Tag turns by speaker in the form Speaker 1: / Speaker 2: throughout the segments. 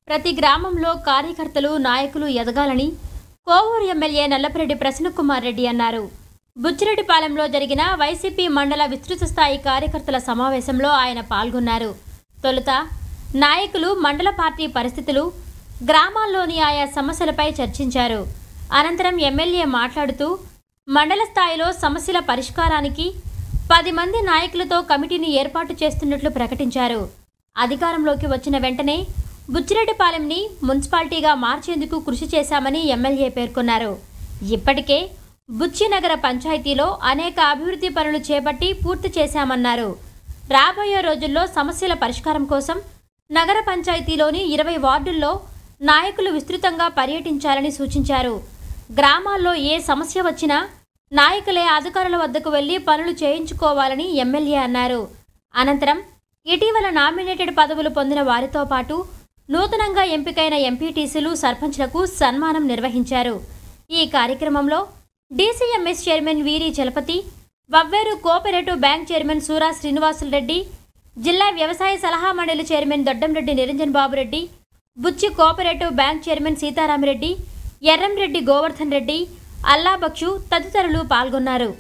Speaker 1: ప్రతి గ్రామంలో కార్యకర్తలు నాయకులు ఎదగాలని కోవూరు ఎమ్మెల్యే నల్లపరెడ్డి ప్రసన్నకుమార్ రెడ్డి అన్నారు బుచ్చిరెడ్డిపాలెంలో జరిగిన వైసీపీ మండల విస్తృత స్థాయి కార్యకర్తల సమావేశంలో ఆయన పాల్గొన్నారు తొలుత నాయకులు మండల పార్టీ పరిస్థితులు గ్రామాల్లోని ఆయా సమస్యలపై చర్చించారు అనంతరం ఎమ్మెల్యే మాట్లాడుతూ మండల స్థాయిలో సమస్యల పరిష్కారానికి పది మంది నాయకులతో కమిటీని ఏర్పాటు చేస్తున్నట్లు ప్రకటించారు అధికారంలోకి వచ్చిన వెంటనే బుచ్చిరెడ్డిపాలెంని మున్సిపాలిటీగా మార్చేందుకు కృషి చేశామని ఎమ్మెల్యే పేర్కొన్నారు ఇప్పటికే బుచ్చి నగర పంచాయతీలో అనేక అభివృద్ధి పనులు చేపట్టి పూర్తి చేశామన్నారు రాబోయే రోజుల్లో సమస్యల పరిష్కారం కోసం నగర పంచాయతీలోని ఇరవై వార్డుల్లో నాయకులు విస్తృతంగా పర్యటించాలని సూచించారు గ్రామాల్లో ఏ సమస్య వచ్చినా నాయకులే అధికారుల వద్దకు వెళ్లి పనులు చేయించుకోవాలని ఎమ్మెల్యే అన్నారు అనంతరం ఇటీవల నామినేటెడ్ పదవులు పొందిన వారితో పాటు నూతనంగా ఎంపికైన ఎంపీటీసీలు సర్పంచ్లకు సన్మానం నిర్వహించారు ఈ కార్యక్రమంలో DCMS chairman Veeri Chalapathi Vavveru cooperative bank chairman Sura Srinivasulu Reddy జిల్లా వ్యవసాయ సలహా మండలి chairman Doddamreddy Niranjan Babu Reddy Buchi cooperative bank chairman Seetharamareddy Erramreddy Govardhan Reddy Allabakshu తదితరులు పాల్గొన్నారు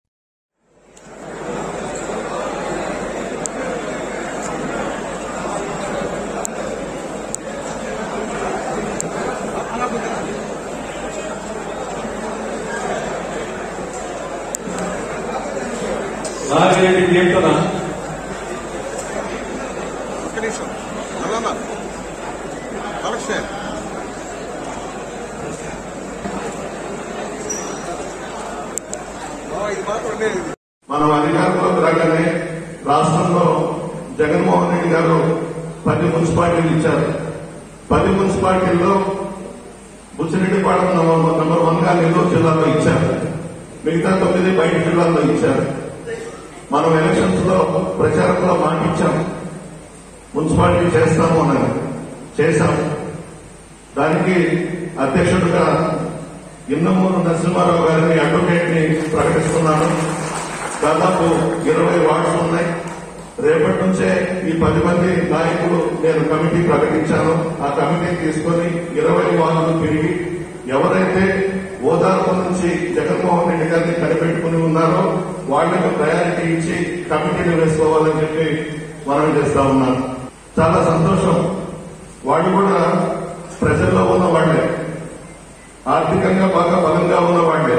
Speaker 2: నాగిరెడ్డి కీర్తన
Speaker 3: ఒక్క నిమిషం అలా కలెక్షన్ ఇది మాత్రం లేదు
Speaker 4: మనం అధికారంలోకి రాగానే రాష్ట్రంలో జగన్మోహన్ రెడ్డి గారు పది మున్సిపాలిటీలు ఇచ్చారు పది మున్సిపాలిటీల్లో బుచ్చిరెడ్డిపాలెం నంబర్ నంబర్ వన్ గా నెల్లూరు జిల్లాలో ఇచ్చారు మిగతా తొమ్మిది బయట జిల్లాల్లో ఇచ్చారు మనం ఎలక్షన్స్ లో ప్రచారంలో మాట ఇచ్చాం మున్సిపాలిటీ చేస్తాము అన్నారు చేశాం దానికి అధ్యక్షుడిగా ఇన్నమూరు నరసింహారావు గారిని అడ్వకేట్ ని ప్రకటిస్తున్నాను దాదాపు ఇరవై వార్డ్స్ ఉన్నాయి రేపటి నుంచే ఈ పది మంది నాయకులు నేను కమిటీ ప్రకటించాను ఆ కమిటీ తీసుకొని ఇరవై వార్డులు తిరిగి ఎవరైతే ఓదార్పు నుంచి జగన్మోహన్ రెడ్డి గారిని కనిపెట్టుకుని ఉన్నారో వాళ్లకు ప్రయారిటీ ఇచ్చి కమిటీని వేసుకోవాలని చెప్పి మనం చేస్తా ఉన్నాను చాలా సంతోషం వాళ్ళు కూడా ప్రజల్లో ఉన్న వాళ్ళే ఆర్థికంగా బాగా బలంగా ఉన్న వాళ్ళే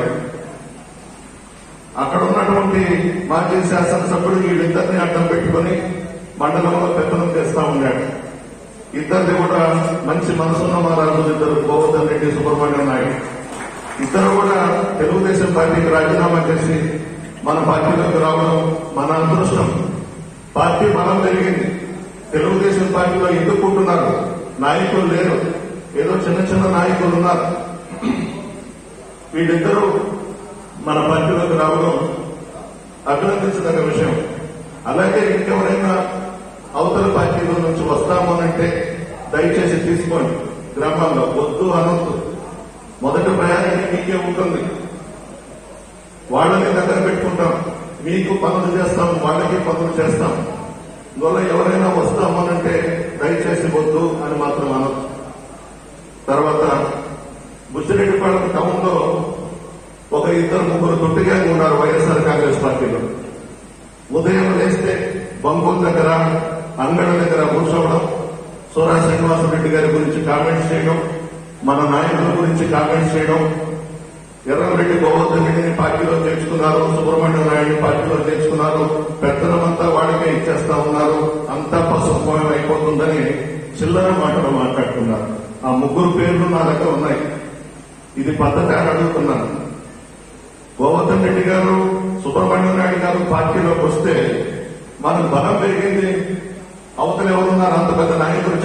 Speaker 4: అక్కడ ఉన్నటువంటి మాజీ శాసనసభ్యుడు వీళ్ళిద్దరిని అడ్డం పెట్టుకుని మండలంలో పెత్తనం చేస్తా ఉన్నాడు ఇద్దరిది కూడా మంచి మనసున్న మహారాజు ఇద్దరు గోవర్ధన్ రెడ్డి సుబ్రహ్మణ్యం నాయుడు ఇద్దరు కూడా తెలుగుదేశం పార్టీకి రాజీనామా చేసి మన పార్టీలోకి రావడం మన అదృష్టం పార్టీ బలం పెరిగింది తెలుగుదేశం పార్టీలో ఎన్నుకుంటున్నారు నాయకులు లేరు ఏదో చిన్న చిన్న నాయకులు ఉన్నారు వీళ్ళిద్దరూ మన పార్టీలోకి రావడం అభినందించదగ్గ విషయం అలాగే ఇంకెవరైనా అవతల పార్టీల నుంచి వస్తామనంటే దయచేసి తీసుకోండి గ్రామాల్లో వద్దు అనొద్దు మొదటి ప్రయాణం మీకే ఉంటుంది వాళ్ళని దగ్గర పెట్టుకుంటాం మీకు పనులు చేస్తాం వాళ్ళకి పనులు చేస్తాం అందువల్ల ఎవరైనా వస్తామనంటే దయచేసి వద్దు అని మాత్రం అనొద్దు తర్వాత బుచ్చిరెడ్డిపాలెం టౌన్ లో ఒక ఇద్దరు ముగ్గురు తొట్టిగా ఉన్నారు వైఎస్ఆర్ కాంగ్రెస్ పార్టీలో ఉదయం లేస్తే బంగూరు దగ్గర అంగడి దగ్గర కూర్చోవడం సూరా శ్రీనివాసరెడ్డి గారి గురించి కామెంట్స్ చేయడం మన నాయకుల గురించి కామెంట్స్ చేయడం ఎర్రంరెడ్డి గోవర్ధన్ రెడ్డిని పార్టీలో చేర్చుకున్నారు సుబ్రహ్మణ్యం నాయుడిని పార్టీలో చేర్చుకున్నారు పెద్దలమంతా వాళ్ళకే ఇచ్చేస్తా ఉన్నారు అంతా పసుపుమయం అయిపోతుందని చిల్లర మాటలు మాట్లాడుతున్నారు ఆ ముగ్గురు పేర్లు నా దగ్గర ఉన్నాయి ఇది పద్ధతి అని అడుగుతున్నాను గోవర్ధన్ రెడ్డి గారు సుబ్రహ్మణ్యం నాయుడు గారు పార్టీలోకి వస్తే మనకు బలం పెరిగింది అవతల ఎవరున్నారు అంత పెద్ద నాయకుడు